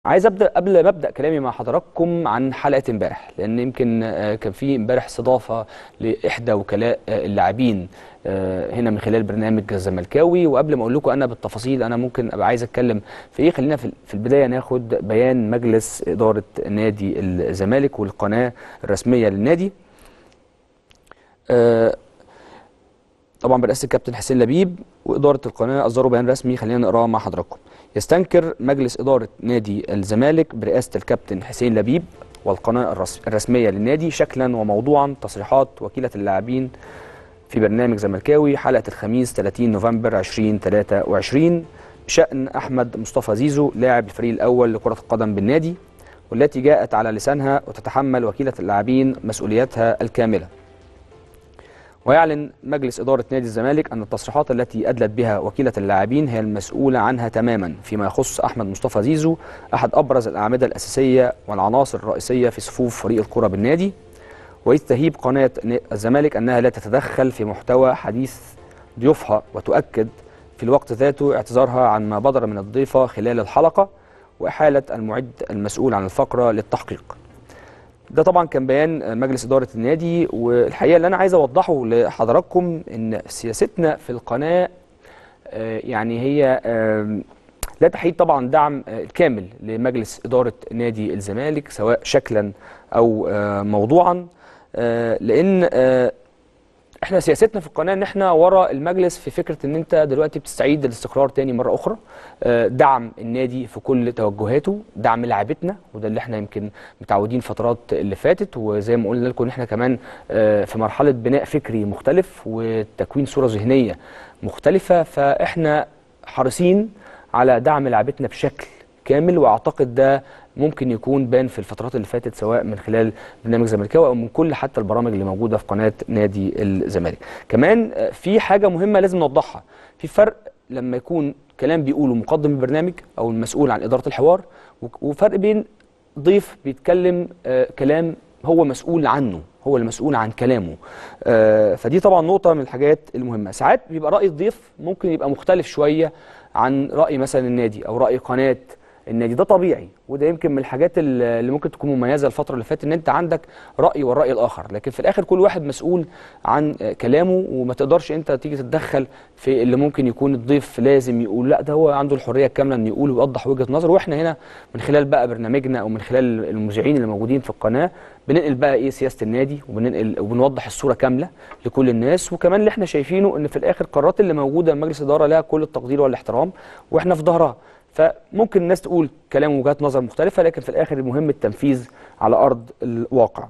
عايز ابدا قبل ما ابدا كلامي مع حضراتكم عن حلقه امبارح لان يمكن آه، كان في امبارح استضافه لاحدى وكلاء آه، اللاعبين آه، هنا من خلال برنامج الزملكاوي وقبل ما اقول لكم انا بالتفاصيل انا ممكن ابقى عايز اتكلم في ايه خلينا في في البدايه ناخد بيان مجلس اداره نادي الزمالك والقناه الرسميه للنادي آه، طبعا برئاسه الكابتن حسين لبيب واداره القناه اصدروا بيان رسمي خلينا نقراه مع حضراتكم يستنكر مجلس اداره نادي الزمالك برئاسه الكابتن حسين لبيب والقناه الرس- الرسميه للنادي شكلا وموضوعا تصريحات وكيله اللاعبين في برنامج زملكاوي حلقه الخميس 30 نوفمبر 2023 بشان احمد مصطفى زيزو لاعب الفريق الاول لكره القدم بالنادي والتي جاءت على لسانها وتتحمل وكيله اللاعبين مسؤوليتها الكامله ويعلن مجلس إدارة نادي الزمالك أن التصريحات التي أدلت بها وكيلة اللاعبين هي المسؤولة عنها تماما فيما يخص أحمد مصطفى زيزو أحد أبرز الأعمدة الأساسية والعناصر الرئيسية في صفوف فريق الكرة بالنادي وإذ تهيب قناة الزمالك أنها لا تتدخل في محتوى حديث ضيوفها وتؤكد في الوقت ذاته اعتذارها عن ما بدر من الضيفة خلال الحلقة وإحالة المعد المسؤول عن الفقرة للتحقيق ده طبعا كان بيان مجلس اداره النادي والحقيقه اللي انا عايز اوضحه لحضراتكم ان سياستنا في القناه آه، يعني هي آم، لا تحيد طبعا دعم آه، الكامل لمجلس اداره نادي الزمالك سواء شكلا او آه، موضوعا آه، لان آه، احنا سياستنا في القناه ان احنا ورا المجلس في فكره ان انت دلوقتي بتستعيد الاستقرار تاني مره اخرى آه، دعم النادي في كل توجهاته دعم لعبتنا وده اللي احنا يمكن متعودين فترات اللي فاتت وزي ما قلنا لكم ان احنا كمان آه، في مرحله بناء فكري مختلف وتكوين صوره ذهنيه مختلفه فاحنا حريصين على دعم لعبتنا بشكل كامل واعتقد ده ممكن يكون بان في الفترات اللي فاتت سواء من خلال برنامج زملكاوي او من كل حتى البرامج اللي موجوده في قناه نادي الزمالك. كمان آه، في حاجه مهمه لازم نوضحها، في فرق لما يكون كلام بيقوله مقدم البرنامج او المسؤول عن اداره الحوار وك- وفرق بين ضيف بيتكلم آه، كلام هو مسؤول عنه هو المسؤول عن كلامه آه، فدي طبعا نقطة من الحاجات المهمة ساعات بيبقى رأي الضيف ممكن يبقى مختلف شوية عن رأي مثلا النادي أو رأي قناة النادي ده طبيعي وده يمكن من الحاجات اللي اللي ممكن تكون مميزه الفتره اللي فاتت ان انت عندك راي والراي الاخر لكن في الاخر كل واحد مسؤول عن آه، كلامه وما تقدرش انت تيجي تتدخل في اللي ممكن يكون الضيف لازم يقول لا ده هو عنده الحريه الكامله انه يقول ويوضح وجهه نظره واحنا هنا من خلال بقى برنامجنا او من خلال المذيعين اللي موجودين في القناه بننقل بقى ايه سياسه النادي وبننقل وبنوضح الصوره كامله لكل الناس وكمان اللي احنا شايفينه ان في الاخر القرارات اللي موجوده من مجلس الاداره لها كل التقدير والاحترام واحنا في ظهرها فممكن الناس تقول كلام وجهات نظر مختلفه لكن في الاخر المهم التنفيذ على ارض الواقع